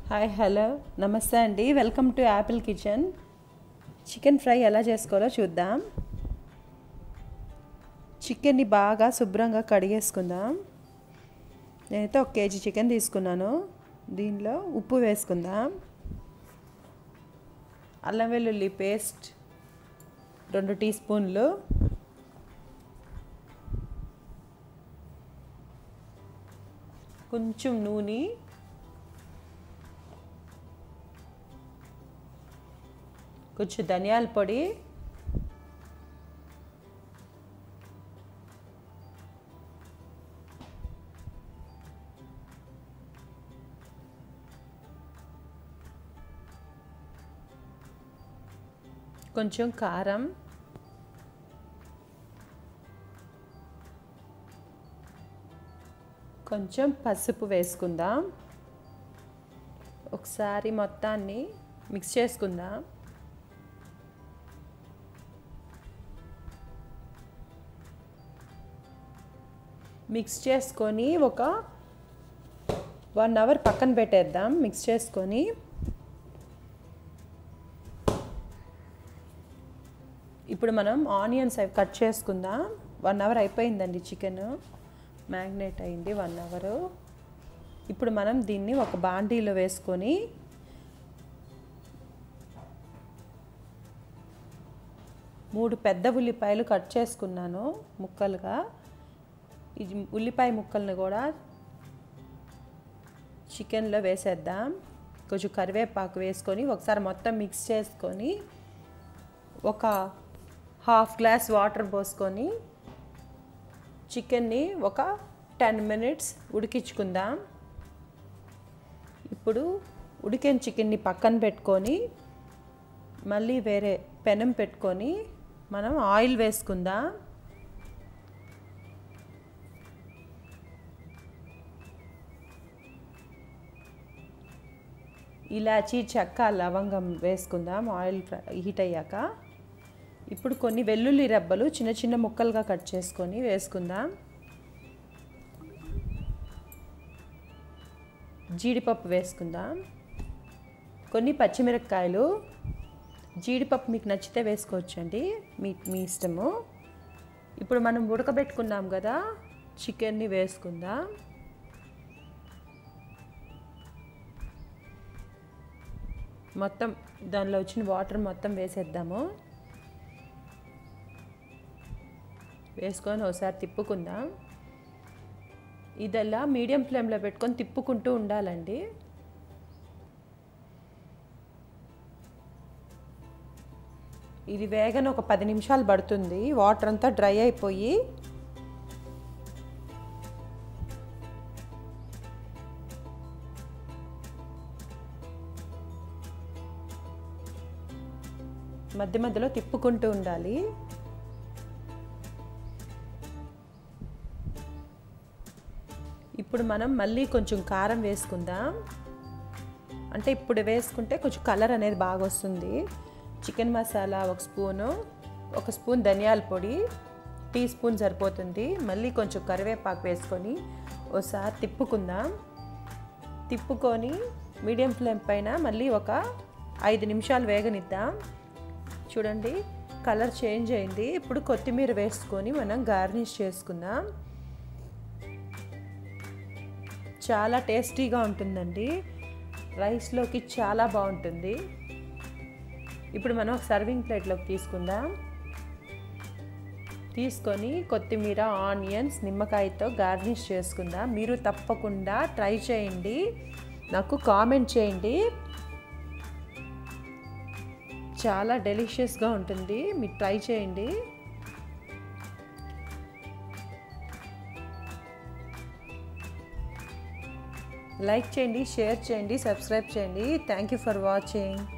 hi hello నమస్తే అండి welcome to Apple kitchen chicken fry ఎలా చేసుకోవాలో చూద్దాం చికెన్ని బాగా శుభ్రంగా కడిగేసుకుందాం నేనైతే ఒక కేజీ చికెన్ తీసుకున్నాను దీనిలో ఉప్పు వేసుకుందాం అల్లం వెల్లుల్లి పేస్ట్ రెండు టీ స్పూన్లు కొంచెం నూనె కొంచెం ధనియాల పొడి కొంచెం కారం కొంచెం పసుపు వేసుకుందాం ఒకసారి మొత్తాన్ని మిక్స్ చేసుకుందాం మిక్స్ చేసుకొని ఒక వన్ అవర్ పక్కన పెట్టేద్దాం మిక్స్ చేసుకొని ఇప్పుడు మనం ఆనియన్స్ అవి కట్ చేసుకుందాం వన్ అవర్ అయిపోయిందండి చికెన్ మ్యాగ్నేట్ అయింది వన్ అవరు ఇప్పుడు మనం దీన్ని ఒక బాండీలో వేసుకొని మూడు పెద్ద ఉల్లిపాయలు కట్ చేసుకున్నాను ముక్కలుగా ఈ ఉల్లిపాయ ముక్కల్ని కూడా చికెన్లో వేసేద్దాం కొంచెం కరివేపాకు వేసుకొని ఒకసారి మొత్తం మిక్స్ చేసుకొని ఒక హాఫ్ గ్లాస్ వాటర్ పోసుకొని చికెన్ని ఒక టెన్ మినిట్స్ ఉడికించుకుందాం ఇప్పుడు ఉడికిన చికెన్ని పక్కన పెట్టుకొని మళ్ళీ వేరే పెనం పెట్టుకొని మనం ఆయిల్ వేసుకుందాం ఇలాచీ చెక్క లవంగం వేసుకుందాం ఆయిల్ హీట్ అయ్యాక ఇప్పుడు కొన్ని వెల్లుల్లి రెబ్బలు చిన్న చిన్న ముక్కలుగా కట్ చేసుకొని వేసుకుందాం జీడిపప్పు వేసుకుందాం కొన్ని పచ్చిమిరపకాయలు జీడిపప్పు మీకు నచ్చితే వేసుకోవచ్చండి మీ మీ ఇష్టము ఇప్పుడు మనం ఉడకబెట్టుకున్నాం కదా చికెన్ని వేసుకుందాం మొత్తం దానిలో వచ్చిన వాటర్ మొత్తం వేసేద్దాము వేసుకొని ఒకసారి తిప్పుకుందాం ఇదల్లా మీడియం ఫ్లేమ్లో పెట్టుకొని తిప్పుకుంటూ ఉండాలండి ఇది వేగన ఒక పది నిమిషాలు పడుతుంది వాటర్ అంతా డ్రై అయిపోయి మధ్య మధ్యలో తిప్పుకుంటూ ఉండాలి ఇప్పుడు మనం మళ్ళీ కొంచెం కారం వేసుకుందాం అంటే ఇప్పుడు వేసుకుంటే కొంచెం కలర్ అనేది బాగా వస్తుంది చికెన్ మసాలా ఒక స్పూను ఒక స్పూన్ ధనియాల పొడి టీ స్పూన్ సరిపోతుంది మళ్ళీ కొంచెం కరివేపాకు వేసుకొని ఒకసారి తిప్పుకుందాం తిప్పుకొని మీడియం ఫ్లేమ్ పైన మళ్ళీ ఒక ఐదు నిమిషాలు వేగనిద్దాం చూడండి కలర్ చేంజ్ అయింది ఇప్పుడు కొత్తిమీర వేసుకొని మనం గార్నిష్ చేసుకుందాం చాలా టేస్టీగా ఉంటుందండి రైస్లోకి చాలా బాగుంటుంది ఇప్పుడు మనం ఒక సర్వింగ్ ప్లేట్లోకి తీసుకుందాం తీసుకొని కొత్తిమీర ఆనియన్స్ నిమ్మకాయతో గార్నిష్ చేసుకుందాం మీరు తప్పకుండా ట్రై చేయండి నాకు కామెంట్ చేయండి చాలా డెలిషియస్గా ఉంటుంది మీరు ట్రై చేయండి లైక్ చేయండి షేర్ చేయండి సబ్స్క్రైబ్ చేయండి థ్యాంక్ యూ ఫర్ వాచింగ్